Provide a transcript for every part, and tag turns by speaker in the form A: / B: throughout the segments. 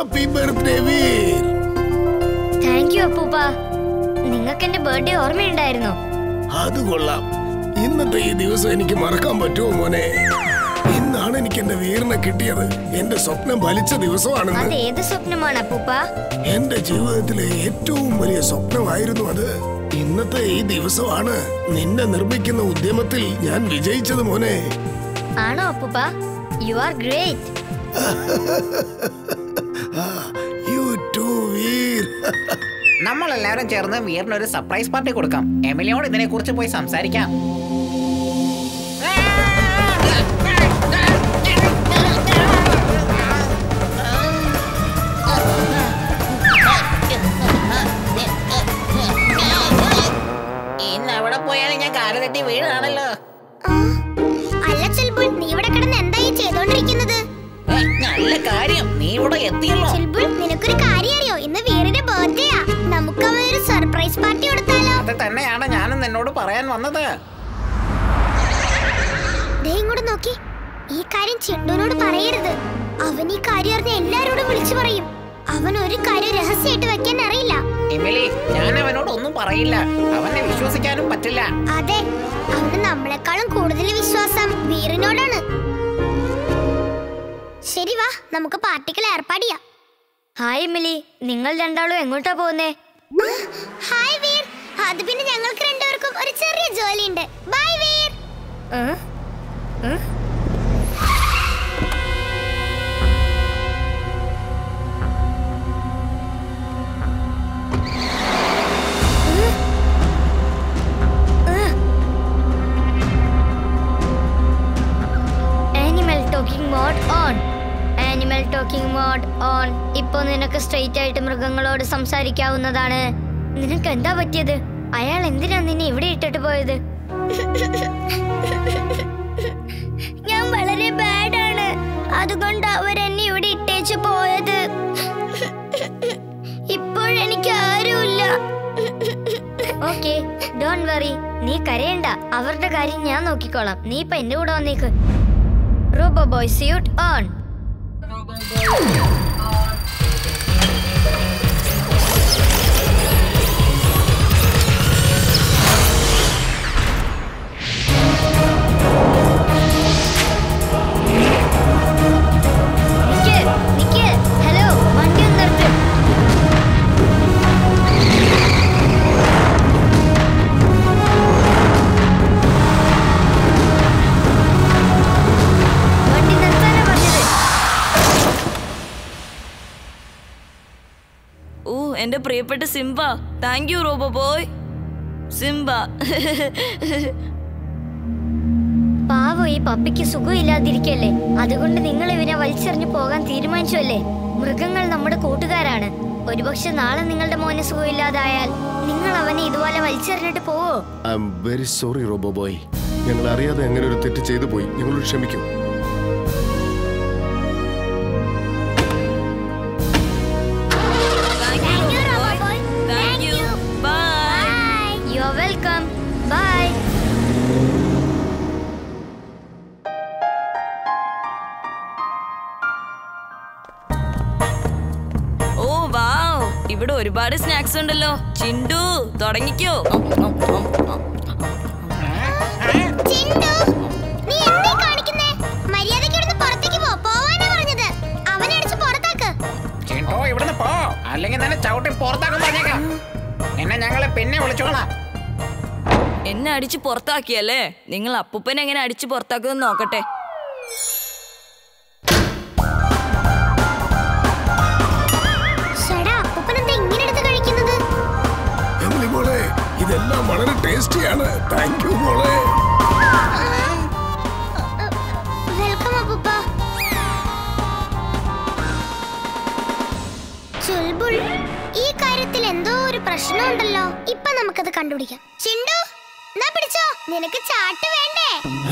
A: Happy birthday Veer
B: thank you അപ്പൂപ്പ നിങ്ങൾക്ക് എന്റെ ബർത്ത്ഡേ ഓർമ്മയുണ്ടായിരുന്നോ
A: അത് കൊള്ളാം ഇന്നത്തെ ഈ ദിവസം എനിക്ക് മറക്കാൻ പറ്റുമോ മോനെ ഇന്നാണ് എനിക്ക് എന്റെ വീറിനെ കിട്ടിയത് എന്റെ സ്വപ്നം ഫലിച്ച ദിവസമാണെന്ന്
B: അത് ഏത് സ്വപ്നമാണ് അപ്പൂപ്പ
A: എന്റെ ജീവിതത്തിലെ ഏറ്റവും വലിയ സ്വപ്നമായിരുന്നു അത് ഇന്നത്തെ ഈ ദിവസമാണ് നിന്നെ നിർമ്മിക്കുന്ന ഉദ്യമത്തിൽ ഞാൻ വിജയിച്ചത് മോനെ
B: ആണോ അപ്പൂപ്പ you are great
A: you too Veer
C: നമ്മൾ എല്ലാവരും ചേർന്ന് വീറിന് ഒരു സർപ്രൈസ് പാർട്ടി കൊടുക്കാം എമിലിയോട് ഇതിനെ കുറിച്ച് പോയി സംസാരിക്കാം ഇന്ന് എവിടെ പോയാലും ഞാൻ കാല് തട്ടി വീഴാണല്ലോ
D: അല്ല ചുൽബുൾ നീ ഇവിടെ കിടന്ന് എന്തായി ചെയ്തോണ്ടിരിക്കുന്നത്
C: ഏ, നല്ല കാര്യം നീ ഇവിടെ എത്തിയല്ലോ
D: ചുൽബുൾ നിനക്കൊരു കാര്യം അറിയോ ഇന്ന് വീറിന്റെ ബർത്ത്ഡേയാ നമുക്ക് അവനൊരു സർപ്രൈസ് പാർട്ടി കൊടുത്താലോ
C: അത് തന്നെയാണ് ഞാനും നിന്നോട് പറയാൻ വന്നത്
D: ദേ ഇങ്ങോട്ട് നോക്കി ഈ കാര്യം ചിണ്ടുവിനോട് പറയരുത് അവൻ ഈ കാര്യം അറിഞ്ഞ എല്ലാരോടും വിളിച്ചു പറയും അവൻ ഒരു കാര്യം രഹസ്യമായിട്ട് വെക്കാൻ അറിയില്ല
C: എമിലി ഞാൻ അവനോട് ഒന്നും പറയില്ല അവനെ വിശ്വസിക്കാനും പറ്റില്ല
D: അതെ അവന് നമ്മളെക്കാളും കൂടുതൽ വിശ്വാസം വീറിനോടാണ് ശരി വാ നമുക്ക് പാർട്ടികൾ ഏർപ്പാട് ചെയ്യാം
B: ഹായ് മിലി നിങ്ങൾ രണ്ടാളും എങ്ങോട്ടാ പോകുന്നേ
D: ഹായ് വീർ അത് പിന്നെ ഞങ്ങൾക്ക് രണ്ടുപേർക്കും ഒരു ചെറിയ ജോലിയുണ്ട് ബൈ വീർ
B: ഏ? ഏ? Animal talking mode on animal talking mode on ഇപ്പൊ നിനക്ക് സ്ട്രെയിറ്റ് ആയിട്ട് മൃഗങ്ങളോട് സംസാരിക്കാവുന്നതാണ് നിനക്ക് എന്താ പറ്റിയത് അയാൾ എന്തിനാ നിന്നെ ഇവിടെ ഇട്ടിട്ട് പോയത്
D: ഞാൻ വളരെ ബാഡ് ആണ് അതുകൊണ്ട് അവരെന്നെ ഇവിടെ ഇട്ടേച്ചു പോയത് ഇപ്പോഴെനിക്ക് ആരുമില്ല
B: ഓക്കെ ഡോൺ വറി നീ കരയണ്ട അവരുടെ കാര്യം ഞാൻ നോക്കിക്കോളാം നീ ഇപ്പൊ എന്റെ കൂടെ വന്നേക്ക് റോബോ ബോയ് സ്യൂട്ട് ഓൺ നിക്ക്, നിക്ക്. ഹലോ വണ്ടി ഒന്ന് നിർത്ത് വണ്ടി നിർത്താനാ പറഞ്ഞത്
E: ഓ എന്റെ പ്രിയപ്പെട്ട Simba thank you robo boy Simba
B: പാവം ഈ പപ്പിക്ക് സുഖമില്ലാതിരിക്കല്ലേ അതുകൊണ്ട് നിങ്ങൾ ഇവനെ വലിച്ചെറിഞ്ഞു പോകാൻ തീരുമാനിച്ചുവല്ലേ മൃഗങ്ങൾ നമ്മുടെ കൂട്ടുകാരാണ് ഒരുപക്ഷെ നാളെ നിങ്ങളുടെ മോന് സുഖമില്ലാതായാൽ നിങ്ങൾ അവനെ ഇതുപോലെ വലിച്ചെറിഞ്ഞിട്ട് പോവോ
A: I am very sorry robo boy ഞങ്ങൾ അറിയാതെ അങ്ങനെ ഒരു തെറ്റ് ചെയ്തു പോയി ഞങ്ങളോട് ക്ഷമിക്കൂ
E: thank you robo boy thank you bye
B: you are welcome bye
E: ഓ വാവ് ഇവിടെ ഒരുപാട് സ്നാക്സ് ഉണ്ടല്ലോ ചിണ്ടു തുടങ്ങിക്കോ
D: ചിണ്ടു നീ എന്തേ കാണിക്കുന്നേ മര്യാദയ്ക്ക് ഇവിടുന്ന് പുറത്തേക്ക് പോ പോവാനാ പറഞ്ഞത് അവനെ അടിച്ച് പുറത്താക്ക്
C: ചിണ്ടോ ഇവിടുന്ന് പോ അല്ലെങ്കിൽ തന്നെ ചവിട്ടി പുറത്താക്കാൻ പറഞ്ഞേക്കാം എന്നെ ഞങ്ങളെ പിന്നെ വിളിച്ചോളാം
E: എന്നെ അടിച്ച് പുറത്താക്കിയല്ലേ നിങ്ങൾ അപ്പൂപ്പനെ എങ്ങനെ അടിച്ച് പുറത്താക്കുമെന്ന് നോക്കട്ടെ
D: ഷടാ അപ്പൂപ്പൻ എന്താ ഇങ്ങനെ എടുത്ത് കഴിക്കുന്നത്
A: എമിലി മോളെ ഇതെല്ലാം വളരെ ടേസ്റ്റിയാണ് താങ്ക് യു മോളെ
D: വെൽക്കം അപ്പൂപ്പ ചുൽബുൾ ഈ കാര്യത്തിൽ എന്തോ ഒരു പ്രശ്നമുണ്ടല്ലോ ഇപ്പൊ നമുക്കത് കണ്ടുപിടിക്കാം ചിണ്ടു എന്നാ പിടിച്ചോ നിനക്ക് ചാട്ട് വേണ്ടേ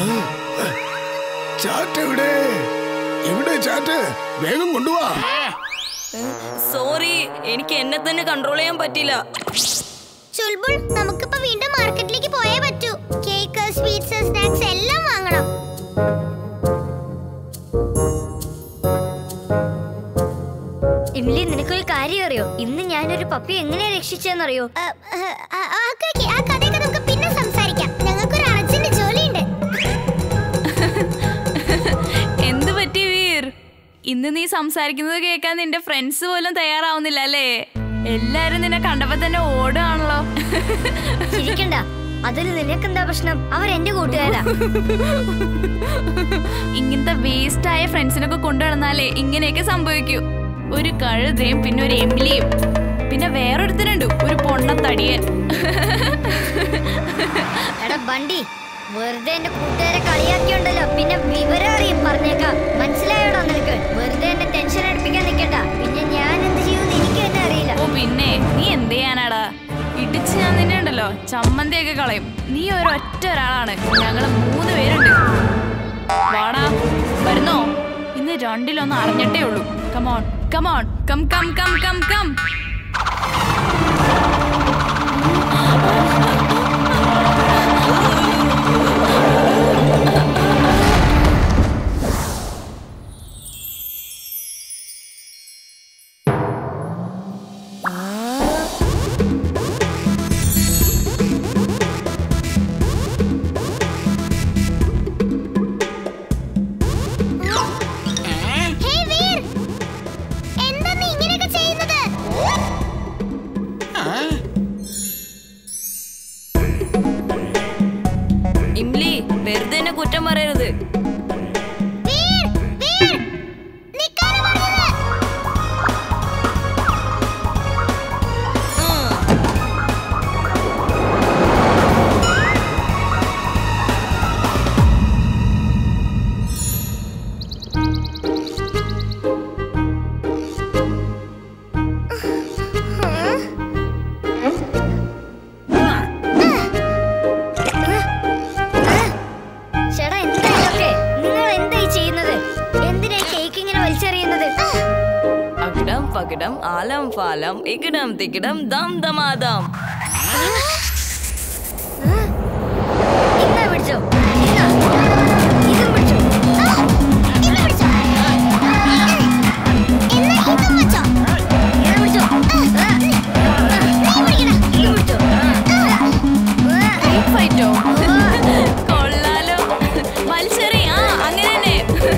A: ചാറ്റ് എവിടെ എവിടെ ചാറ്റ് വേഗം കൊണ്ടുവാ
E: സോറി എനിക്ക് എന്നെ തന്നെ കൺട്രോൾ ചെയ്യാൻ പറ്റില്ല
D: ചുൽബുൾ നമുക്കിപ്പോ വീണ്ടും മാർക്കറ്റിലേക്ക് പോയേ പറ്റൂ കേക്ക് സ്വീറ്റ്സ് സ്നാക്സ് എല്ലാം വാങ്ങണം
B: ഇംലി നിനക്കൊരു കാര്യം അറിയോ ഇന്ന് ഞാനൊരു പപ്പി എങ്ങനെയാ രക്ഷിച്ചെന്നറിയോ
D: ആ, ആ, ആ, ആ, ഓക്കേ, ഓക്കേ. ആ കഥയൊക്കെ നമുക്ക് പിന്നെ സംസാരിക്കാം ഞങ്ങൾക്കൊരു അർജന്റ് ജോലിയുണ്ട്
F: എന്ത് പറ്റി വീർ ഇന്ന് നീ സംസാരിക്കുന്നത് കേൾക്കാൻ നിന്റെ ഫ്രണ്ട്സ് പോലും തയ്യാറാവുന്നില്ല അല്ലേ എല്ലാരും നിന്നെ കണ്ടപ്പോ തന്നെ ഓടുകയാണല്ലോ
B: ചിരിക്കണ്ട അതിൽ നിനക്കെന്താ പ്രശ്നം അവർ എന്റെ കൂട്ടുകാരാ
F: ഇങ്ങനത്തെ വേസ്റ്റ് ആയ ഫ്രണ്ട്സിനൊക്കെ കൊണ്ടുവന്നാലേ ഇങ്ങനെയൊക്കെ സംഭവിക്കൂ ഒരു കഴുതയും പിന്നെ ഒരു എമിലിയും പിന്നെ വേറൊരുത്തരുണ്ട് ഒരു പൊണ്ണത്തടിയൻ
B: എടാ ബണ്ടി വെറുതെ എന്റെ കൂട്ടുകാരെ കളിയാക്കിയുണ്ടല്ലോ പിന്നെ വിവരം അറിയും പറഞ്ഞേക്കാം മനസ്സിലായോടോ നിനക്ക് വെറുതെ എന്നെ ടെൻഷൻ അടുപ്പിക്കാൻ നിൽക്കണ്ട പിന്നെ ഞാൻ എന്ത് ചെയ്യുമെന്ന് എനിക്ക് തന്നെ അറിയില്ല
F: ഓ പിന്നെ നീ എന്ത് ചെയ്യാനാടാ ഇടിച്ച് ഞാൻ നിന്നെ ഉണ്ടല്ലോ ചമ്മന്തിയൊക്കെ കളയും നീ ഒരൊറ്റ ഒരാളാണ് ഞങ്ങള് മൂന്ന് പേരുണ്ട് വാടാ വരുന്നോ ഇന്ന് രണ്ടിലൊന്ന് അറിഞ്ഞിട്ടേ ഉള്ളൂ come on come on come come come come come
D: hey Veer എന്താ നീ ഇങ്ങനെയൊക്കെ ചെയ്യുന്നത്
E: ഇംലി വെറുതെ എന്നെ കുറ്റം പറയരുത്
D: വീർ വീർ നിക്കാനാ പറഞ്ഞത്
E: ഉം.
B: ചേട്ടാ എന്താ ഇതൊക്കെ നിങ്ങൾ എന്തായി ചെയ്യുന്നത് എന്തിനാ ഈ കേക്ക് ഇങ്ങനെ വലിച്ചെറിയുന്നത്
E: അകിടം പകിടം ആലം ഫാലം ഇകിടം തിക്കിടം ദം ദമാദം
B: ഇന്നാ പിടിച്ചോ ഇന്നാ. ഇതും പിടിച്ചോ
D: ഇത് പിടിച്ചോ എന്നാ ഇതും വെച്ചോ
B: ഇത് പിടിച്ചോ
D: നീ പിടിക്കടാ
B: ഇത് പിടിച്ചോ
F: Street fight ഓ? കൊള്ളാലോ മത്സരി ആ അങ്ങനെ തന്നെ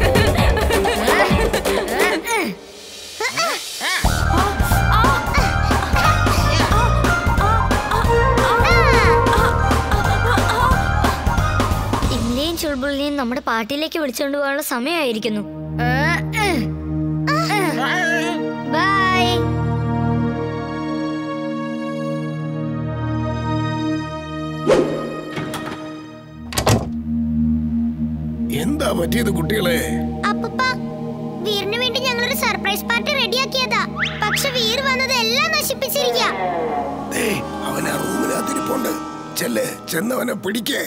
B: ഇല്ലയും ചുൾബുളിനെയും നമ്മുടെ പാട്ടിലേക്ക് വിളിച്ചുകൊണ്ട് പോകാനുള്ള സമയമായിരിക്കുന്നു ബൈ
A: എന്താ പറ്റിയത് കുട്ടികളെ
D: അപ്പൂപ്പ വീറിന് വേണ്ടി ഞങ്ങളൊരു സർപ്രൈസ് പാർട്ടി റെഡിയാക്കിയതാ പക്ഷെ വീർ വന്നത് എല്ലാം നശിപ്പിച്ചിരിക്കുക
A: ദേ, അവൻ ആ റൂമിനകത്തിരിപ്പുണ്ട് ചെല്ല് ചെന്നവനെ പിടിക്കേ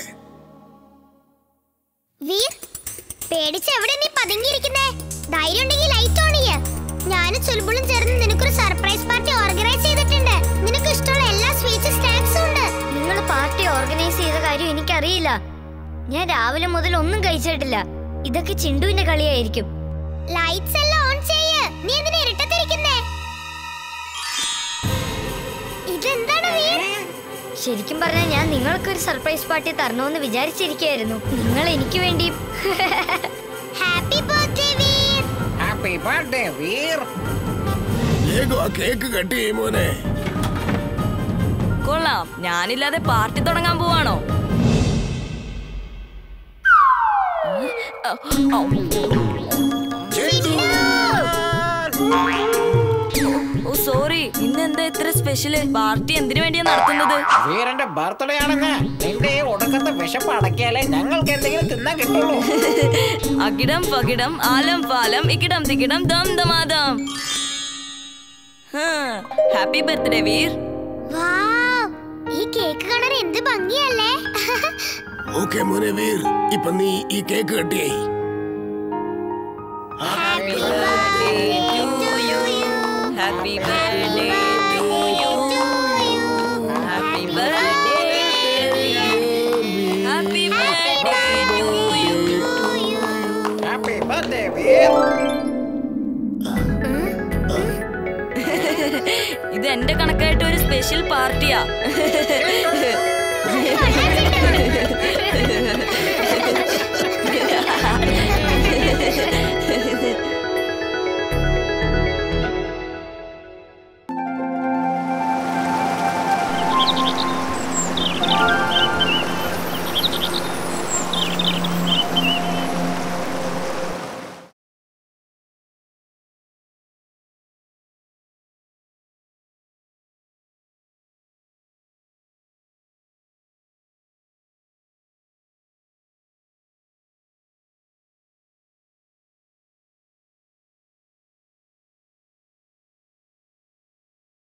D: വീർ പേടിച്ച് എവിടെ നീ പതുങ്ങിയിരിക്കുന്നേ ധൈര്യം ഉണ്ടെങ്കിൽ ലൈറ്റ് ഓൺ ചെയ്യ് ഞാനും ചുൽബുളും ചേർന്ന് നിനക്കൊരു സർപ്രൈസ് പാർട്ടി ഓർഗനൈസ് ചെയ്തിട്ടുണ്ട് നിനക്ക് ഇഷ്ടമുള്ള എല്ലാ സ്വീറ്റ്സ് സ്നാക്സും ഉണ്ട്
B: നിങ്ങൾ പാർട്ടി ഓർഗനൈസ് ചെയ്ത കാര്യം എനിക്കറിയില്ല ഞാൻ രാവിലെ മുതൽ ഒന്നും കഴിച്ചിട്ടില്ല ഇതൊക്കെ ചിണ്ടുവിന്റെ കളിയായിരിക്കും
D: ലൈറ്റ്സ് എല്ലാം ഓൺ ചെയ്യ് നീ എന്തിനാ ഇരുട്ടത്തിരിക്കുന്നേ ഇതെന്താണ് വീർ
B: ശരിക്കും പറഞ്ഞാൽ ഞാൻ നിങ്ങൾക്കൊരു സർപ്രൈസ് പാർട്ടി തരണമെന്ന് വിചാരിച്ചിരിക്കുകയായിരുന്നു നിങ്ങൾ എനിക്ക് വേണ്ടിയും
D: happy birthday Veer
C: happy birthday Veer
A: വേഗം ആ കേക്ക് കട്ട് ചെയ്യും മോനെ
E: കൊള്ളാം ഞാനില്ലാതെ പാർട്ടി തുടങ്ങാൻ പോവാണോ ഓ സോറി ഇന്ന് എന്താ ഇത്ര സ്പെഷ്യല് പാർട്ടി എന്തിനു വേണ്ടിയാ നടത്തുന്നത്
C: വീരന്റെ ബർത്ത്ഡേ ആണെന്ന് നിന്റെ ഈ ഒടുക്കത്തെ വിശപ്പ് അടക്കിയാലേ ഞങ്ങൾക്ക് എന്തെങ്കിലും തിന്നാൻ കിട്ടുള്ളൂ
E: അകിടം പകിടം ആലം പാലം ഇക്കിടം തിക്കിടം ദം ദമാദം ഹാപ്പി ബർത്ത്ഡേ വീർ
D: വാവ് ഈ കേക്ക് കാണാൻ എന്ത് ഭംഗിയല്ലേ
A: ഓക്കെ മോനെ വീർ ഇപ്പൊ നീ ഈ കേക്ക് കട്ടിയായി
E: happy birthday to you happy birthday to you happy birthday happy birthday to you
C: happy birthday Veer
E: ഇത് എന്റെ കണക്കായിട്ട് ഒരു സ്പെഷ്യൽ പാർട്ടിയാ